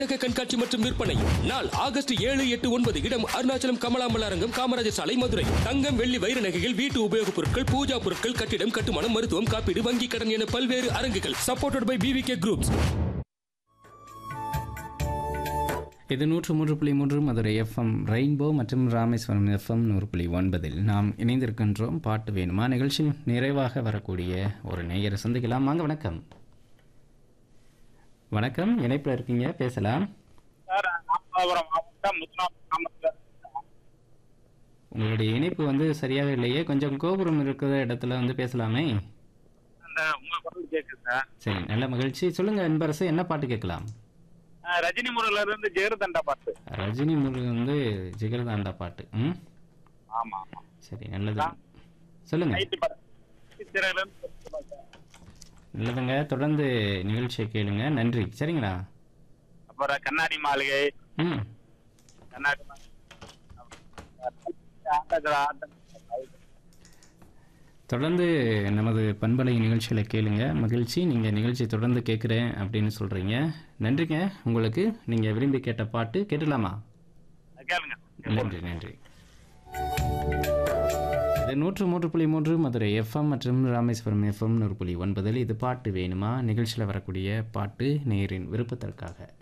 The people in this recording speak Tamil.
புத்தக கண்காட்சி மற்றும் விற்பனை நாள் ஆகஸ்ட் ஏழு எட்டு ஒன்பது இடம் அருணாச்சலம் கமலாமல் அரங்கம் காமராஜர் சாலை மதுரை தங்கம் வெள்ளி வைர நகைகள் வீட்டு உபயோகப் பொருட்கள் பூஜா பொருட்கள் கட்டிடம் கட்டுமானம் மருத்துவம் காப்பீடு வங்கி கடன் என பல்வேறு அரங்குகள் சப்போர்ட்டட் பை பிவிகே குரூப்ஸ் இது நூற்று மூன்று புள்ளி மூன்று மதுரை எஃப்எம் ரெயின்போ மற்றும் ராமேஸ்வரம் எஃப்எம் நூறு புள்ளி ஒன்பதில் நாம் இணைந்திருக்கின்றோம் பாட்டு வேணுமா நிகழ்ச்சி நிறைவாக வரக்கூடிய ஒரு நேயரை சந்திக்கலாம் வாங்க வணக்கம் வணக்கம் இணைப்பில் இருக்கீங்க பேசலாம் சார் ராமநாதபுரம் மாவட்டம் முத்துராம் கிராமத்தில் உங்களுடைய இணைப்பு வந்து சரியாக இல்லையே கொஞ்சம் கோபுரம் இருக்கிற இடத்துல வந்து பேசலாமே அந்த உங்க குரல் கேட்குது சார் சரி நல்ல மகிழ்ச்சி சொல்லுங்க அன்பரசு என்ன பாட்டு கேட்கலாம் அஹ் ரஜினி முருகல இருந்து ஜெயருதண்டா பாட்டு ரஜினி முருகன் வந்து ஜிகர்தாண்டா பாட்டு ம் ஆமா ஆமா சரி நல்லது சொல்லுங்க நைட்டு பாட்டு திரையில இருந்து பேசுறோம் சார். நல்லதுங்க தொடர்ந்து நிகழ்ச்சியை கேளுங்க நன்றி சரிங்களா அப்புறம் கண்ணாடி மாளிகை ம் கண்ணாடி மாளிகை ஆட்டங்கள் ஆட்டம் தொடர்ந்து நமது பண்பலை நிகழ்ச்சிகளை கேளுங்க மகிழ்ச்சி நீங்கள் நிகழ்ச்சி தொடர்ந்து கேட்குறேன் அப்படின்னு சொல்கிறீங்க நன்றிங்க உங்களுக்கு நீங்கள் விரும்பி கேட்ட பாட்டு கேட்டலாமா கேளுங்க நன்றி நன்றி இது நூற்று மூன்று புள்ளி மூன்று மதுரை எஃப்எம் மற்றும் ராமேஸ்வரம் எஃப்எம் நூறு புள்ளி ஒன்பதில் இது பாட்டு வேணுமா நிகழ்ச்சியில் வரக்கூடிய பாட்டு நேரின் விருப்பத்திற்காக